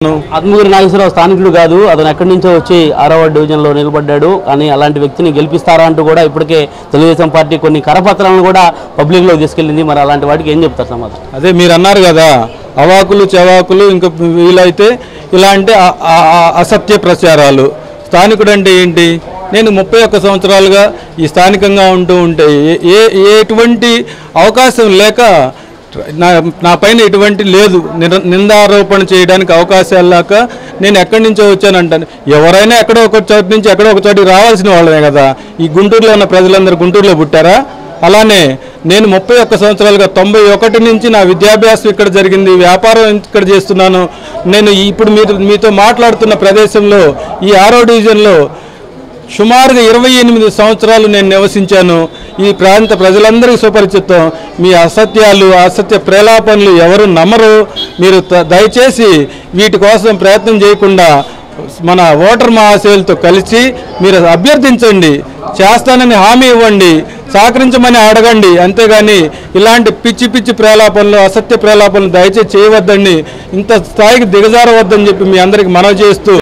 ఆత్మగురి నాగేశ్వరరావు స్థానికుడు కాదు అతను ఎక్కడి నుంచో వచ్చి ఆరవ డివిజన్లో నిలబడ్డాడు కానీ అలాంటి వ్యక్తిని గెలిపిస్తారా అంటూ కూడా ఇప్పటికే తెలుగుదేశం పార్టీ కొన్ని కరపత్రాలను కూడా పబ్లిక్లో తీసుకెళ్ళింది మరి అలాంటి వాటికి ఏం చెప్తారు సమాధానం అదే మీరు అన్నారు కదా అవాకులు చెవాకులు ఇంకా వీలైతే ఇలాంటి అ- అ- అ- అసత్య ప్రచారాలు స్థానికుడు అంటే ఏంటి నేను ముప్పై ఒక్క సంవత్సరాలుగా ఈ స్థానికంగా ఉంటూ ఉంటే ఏ- ఏ ఎటువంటి అవకాశం లేక నా నా పైన ఎటువంటి లేదు నిర- నిందారోపణ చేయడానికి అవకాశాలు లేక నేను ఎక్కడి నుంచో వచ్చానంటాను ఎవరైనా ఎక్కడో ఒక చోటు నుంచి ఎక్కడో ఒక చోటికి రావాల్సిన వాళ్ళమే కదా ఈ గుంటూరులో ఉన్న ప్రజలందరూ గుంటూరులో పుట్టారా అలానే నేను ముప్పై ఒక్క సంవత్సరాలుగా తొంభై ఒకటి నుంచి నా విద్యాభ్యాసం ఇక్కడ జరిగింది వ్యాపారం ఇక్కడ చేస్తున్నాను నేను ఇప్పుడు మీరు మీతో మాట్లాడుతున్న ప్రదేశంలో ఈ ఆరో డివిజన్లో సుమారుగా ఇరవై ఎనిమిది సంవత్సరాలు నేను నివసించాను ఈ ప్రాంత ప్రజలందరికీ సుపరిచితం మీ అసత్యాలు అసత్య ప్రేలాపనలు ఎవరు నమ్మరు మీరు త- దయచేసి వీటి కోసం ప్రయత్నం చేయకుండా మన ఓటర్ మహాశయులతో కలిసి మీరు అభ్యర్థించండి చేస్తానని హామీ ఇవ్వండి సహకరించమని అడగండి అంతేగాని ఇలాంటి పిచ్చి పిచ్చి ప్రేలాపనలు అసత్య ప్రేలాపనలు దయచేసి చేయవద్దండి ఇంత స్థాయికి దిగజారవద్దని చెప్పి మీ అందరికి మనవి చేస్తూ